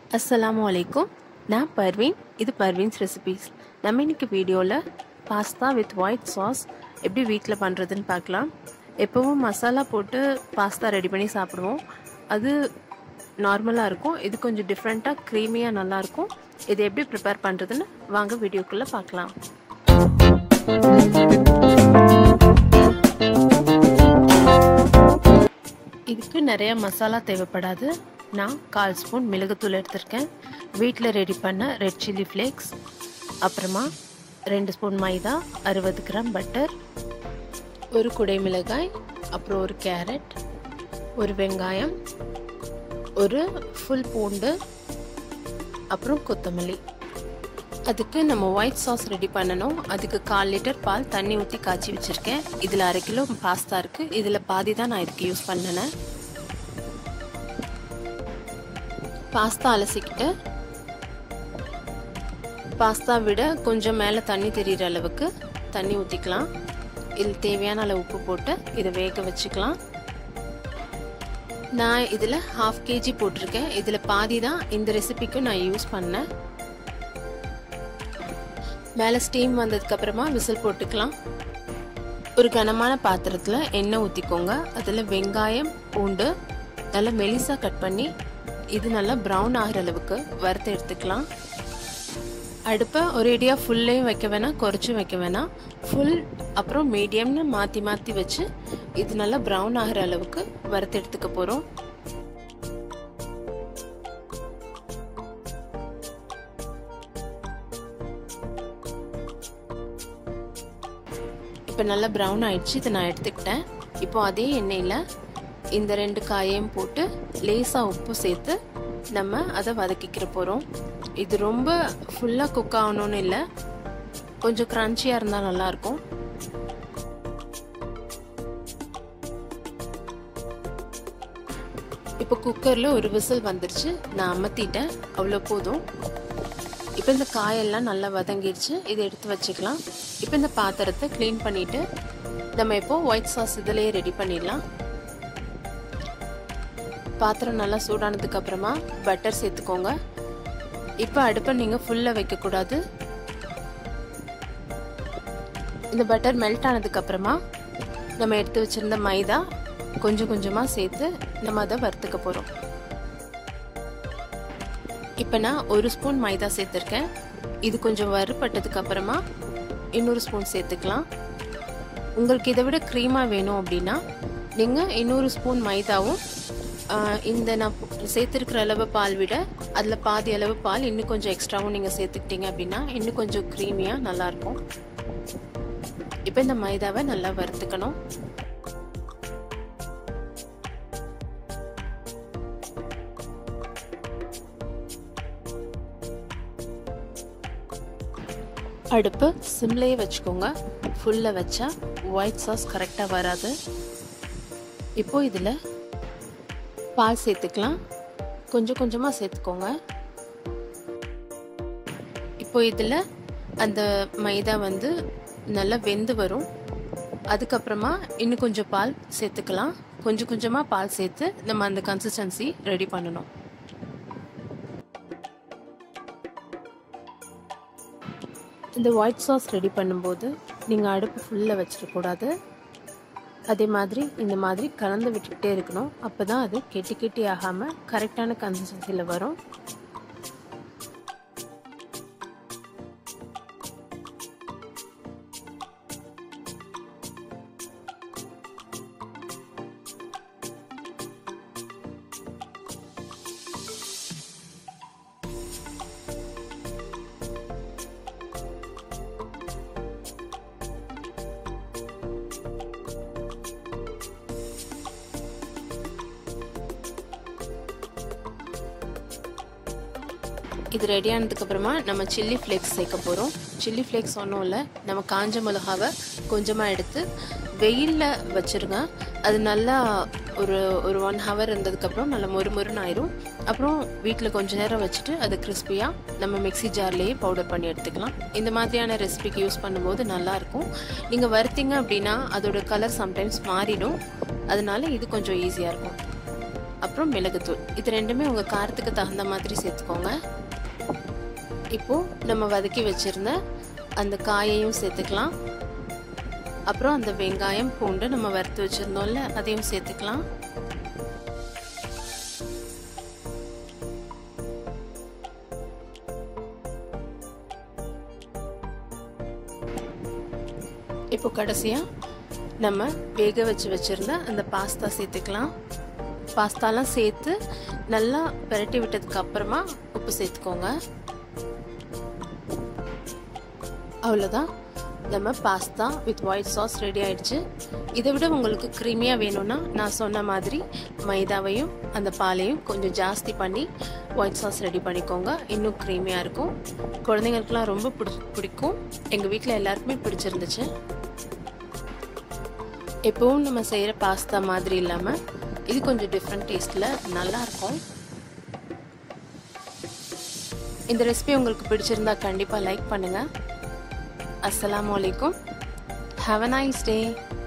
அஸ்ஸலாமு அலைக்கும் நான் பர்வீன் இது பர்வீன்ஸ் ரெசிபீஸ் நம்ம இன்னைக்கு வீடியோவில் பாஸ்தா வித் ஒயிட் சாஸ் எப்படி வீட்டில் பண்ணுறதுன்னு பார்க்கலாம் எப்போவும் மசாலா போட்டு பாஸ்தா ரெடி பண்ணி சாப்பிடுவோம் அது நார்மலாக இருக்கும் இது கொஞ்சம் டிஃப்ரெண்ட்டாக க்ரீமியாக நல்லாயிருக்கும் இது எப்படி ப்ரிப்பேர் பண்ணுறதுன்னு வாங்க வீடியோக்குள்ளே பார்க்கலாம் இதுக்கு நிறைய மசாலா தேவைப்படாது நான் கால் ஸ்பூன் மிளகுத்தூள் எடுத்திருக்கேன் வீட்டில் ரெடி பண்ண ரெட் சில்லி ஃப்ளேக்ஸ் அப்புறமா ரெண்டு ஸ்பூன் மைதா அறுபது கிராம் பட்டர் ஒரு குடை மிளகாய் அப்புறம் ஒரு கேரட் ஒரு வெங்காயம் ஒரு ஃபுல் பூண்டு அப்புறம் கொத்தமல்லி அதுக்கு நம்ம ஒயிட் சாஸ் ரெடி பண்ணணும் அதுக்கு கால் லிட்டர் பால் தண்ணி ஊற்றி காய்ச்சி வச்சுருக்கேன் இதில் அரை கிலோ பாஸ்தா இருக்குது இதில் பாதி தான் நான் இதுக்கு யூஸ் பண்ணினேன் பாஸ்தா அலசிக்கிட்டு பாஸ்தா விட கொஞ்சம் மேலே தண்ணி தெரிகிற அளவுக்கு தண்ணி ஊற்றிக்கலாம் இதில் தேவையான அளவு உப்பு போட்டு இதை வேக வச்சுக்கலாம் நான் இதில் ஹாஃப் கேஜி போட்டிருக்கேன் இதில் பாதி தான் இந்த ரெசிபிக்கு நான் யூஸ் பண்ணேன் மேலே ஸ்டீம் வந்ததுக்கப்புறமா விசில் போட்டுக்கலாம் ஒரு கனமான பாத்திரத்தில் எண்ணெய் ஊற்றிக்கோங்க அதில் வெங்காயம் பூண்டு நல்லா மெலிசாக கட் பண்ணி இது நல்லா ப்ரௌன் ஆகிற அளவுக்கு வறுத்து எடுத்துக்கலாம் அடுப்பை ஒரேடியாக ஃபுல்லையும் வைக்க வேணாம் குறைச்சும் வைக்க வேணாம் ஃபுல் அப்புறம் மீடியம்னு மாற்றி மாற்றி வச்சு இது நல்லா ப்ரௌன் ஆகிற அளவுக்கு வறுத்து எடுத்துக்க போகிறோம் இப்போ நல்லா ப்ரௌன் ஆயிடுச்சு இதை நான் எடுத்துக்கிட்டேன் இப்போ அதே எண்ணெயில் இந்த ரெண்டு காயையும் போட்டு லேசாக உப்பு சேர்த்து நம்ம அதை வதக்கிக்கிற போகிறோம் இது ரொம்ப ஃபுல்லாக குக் ஆகணும்னு இல்லை கொஞ்சம் க்ரன்ச்சியாக இருந்தால் நல்லாயிருக்கும் இப்போ குக்கரில் ஒரு விசில் வந்துருச்சு நான் அமர்த்திட்டேன் அவ்வளோ போதும் இப்போ இந்த காயெல்லாம் நல்லா வதங்கிடுச்சு இதை எடுத்து வச்சுக்கலாம் இப்போ இந்த பாத்திரத்தை க்ளீன் பண்ணிவிட்டு நம்ம இப்போ ஒயிட் சாஸ் இதிலேயே ரெடி பண்ணிடலாம் பாத்திரம் நல்லா சூடானதுக்கு அப்புறமா பட்டர் சேர்த்துக்கோங்க இப்போ அடுப்பை நீங்கள் ஃபுல்லாக வைக்கக்கூடாது இந்த பட்டர் மெல்ட் ஆனதுக்கு அப்புறமா நம்ம எடுத்து வச்சிருந்த மைதா கொஞ்சம் கொஞ்சமாக சேர்த்து நம்ம அதை வறுத்துக்க போகிறோம் இப்போ நான் ஒரு ஸ்பூன் மைதா சேர்த்துருக்கேன் இது கொஞ்சம் வறுப்பட்டதுக்கு அப்புறமா இன்னொரு ஸ்பூன் சேர்த்துக்கலாம் உங்களுக்கு இதை விட க்ரீமாக வேணும் அப்படின்னா நீங்கள் இன்னொரு ஸ்பூன் மைதாவும் இந்த நான் சேர்த்துருக்கிற அளவு பால் விட அதில் பாதி அளவு பால் இன்னும் கொஞ்சம் எக்ஸ்ட்ராவும் நீங்கள் சேர்த்துக்கிட்டீங்க அப்படின்னா இன்னும் கொஞ்சம் க்ரீமியாக நல்லாயிருக்கும் இப்போ இந்த மைதாவை நல்லா வறுத்துக்கணும் அடுப்பு சிம்லேயே வச்சுக்கோங்க ஃபுல்லில் வச்சா ஒயிட் சாஸ் கரெக்டாக வராது இப்போ இதில் பால் சேர்த்துக்கலாம் கொஞ்சம் கொஞ்சமாக சேர்த்துக்கோங்க இப்போ இதில் அந்த மைதா வந்து நல்லா வெந்து வரும் அதுக்கப்புறமா இன்னும் கொஞ்சம் பால் சேர்த்துக்கலாம் கொஞ்சம் கொஞ்சமாக பால் சேர்த்து நம்ம அந்த கன்சிஸ்டன்சி ரெடி பண்ணணும் இந்த ஒயிட் சாஸ் ரெடி பண்ணும்போது நீங்கள் அடுப்பு ஃபுல்லாக வச்சிடக்கூடாது அதே மாதிரி இந்த மாதிரி கலந்து விட்டுக்கிட்டே இருக்கணும் அப்போ தான் அது கெட்டி கெட்டி ஆகாமல் கரெக்டான கன்சிஸ்டன்சியில் வரும் இது ரெடி ஆனதுக்கப்புறமா நம்ம சில்லி ஃப்ளேக்ஸ் சேர்க்க போகிறோம் சில்லி ஃப்ளேக்ஸ் ஒன்றும் இல்லை நம்ம காஞ்ச மிளகாவை கொஞ்சமாக எடுத்து வெயிலில் வச்சுருங்க அது நல்லா ஒரு ஒரு ஒன் ஹவர் இருந்ததுக்கப்புறம் நல்லா மொறு மொறுன்னு ஆயிரும் அப்புறம் வீட்டில் கொஞ்ச நேரம் வச்சுட்டு அது கிறிஸ்பியாக நம்ம மிக்சி ஜார்லேயே பவுடர் பண்ணி எடுத்துக்கலாம் இந்த மாதிரியான ரெசிபிக்கு யூஸ் பண்ணும்போது நல்லாயிருக்கும் நீங்கள் வறுத்தீங்க அப்படின்னா அதோட கலர் சம்டைம்ஸ் மாறிடும் அதனால இது கொஞ்சம் ஈஸியாக இருக்கும் அப்புறம் மிளகுத்தூள் இது ரெண்டுமே உங்கள் காரத்துக்கு தகுந்த மாதிரி சேர்த்துக்கோங்க இப்போது நம்ம வதக்கி வச்சுருந்த அந்த காயையும் சேர்த்துக்கலாம் அப்புறம் அந்த வெங்காயம் பூண்டு நம்ம வறுத்து வச்சுருந்தோம்ல அதையும் சேர்த்துக்கலாம் இப்போ கடைசியாக நம்ம வேக வச்சு வச்சுருந்த அந்த பாஸ்தா சேர்த்துக்கலாம் பாஸ்தாலாம் சேர்த்து நல்லா பிரட்டி விட்டதுக்கு அப்புறமா உப்பு சேர்த்துக்கோங்க அவ்வளோதான் நம்ம pasta with white sauce ready ஆயிடுச்சு இதை விட உங்களுக்கு க்ரீமியாக வேணும்னா நான் சொன்ன மாதிரி மைதாவையும் அந்த பாலையும் கொஞ்சம் ஜாஸ்தி பண்ணி ஒயிட் சாஸ் ரெடி பண்ணிக்கோங்க இன்னும் க்ரீமியாக இருக்கும் குழந்தைங்களுக்குலாம் ரொம்ப பிடி பிடிக்கும் எங்கள் வீட்டில் எல்லாருக்குமே பிடிச்சிருந்துச்சு எப்பவும் நம்ம செய்கிற பாஸ்தா மாதிரி இல்லாமல் இது கொஞ்சம் டிஃப்ரெண்ட் டேஸ்ட்டில் நல்லாயிருக்கும் இந்த ரெசிபி உங்களுக்கு பிடிச்சிருந்தா கண்டிப்பாக லைக் பண்ணுங்கள் அஸ்ஸலாமு அலைக்கும் ஹாவ் அ நைஸ் டே